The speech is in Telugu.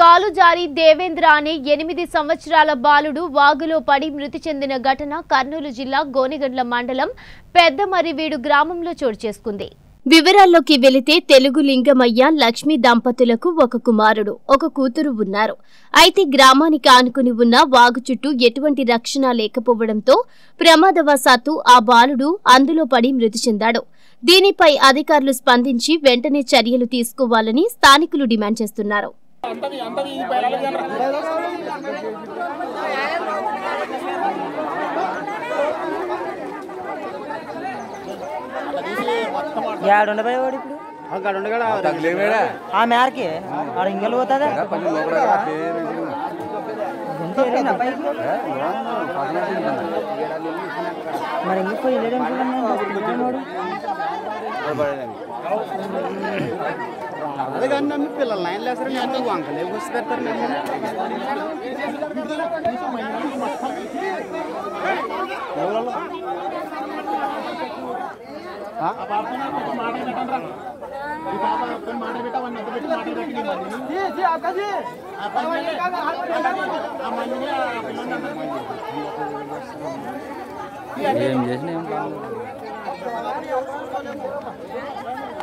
కాలు జారి దేవేంద్ర అనే ఎనిమిది సంవత్సరాల బాలుడు వాగులో పడి మృతి చెందిన ఘటన కర్నూలు జిల్లా గోనెగండ్ల మండలం పెద్దమరివీడు గ్రామంలో చోటు చేసుకుంది వివరాల్లోకి వెళితే తెలుగు లింగమయ్య లక్ష్మీ దంపతులకు ఒక కుమారుడు ఒక కూతురు ఉన్నారు అయితే గ్రామానికి ఆనుకుని ఉన్న వాగు చుట్టూ ఎటువంటి రక్షణ లేకపోవడంతో ప్రమాదవశాత్తు ఆ బాలుడు అందులో పడి మృతి చెందాడు దీనిపై అధికారులు స్పందించి వెంటనే చర్యలు తీసుకోవాలని స్థానికులు డిమాండ్ చేస్తున్నారు ఏడుండబోయేవాడు ఇప్పుడు అక్కడ ఉండగా తగ్గలేమేడా ఆ మేరకి ఆడ ఇంకెళ్ళి పోతుందా కొంచెం లోపల ఎంత ఎరిగినా పైకి? మరి ఇంక పోయి వెళ్ళాడు అదే కానీ నమ్మి పిల్లలు నైన్ లేసారు నేను వంకలే వచ్చి పెడతారు నన్ను ఏం చేసినా ఏం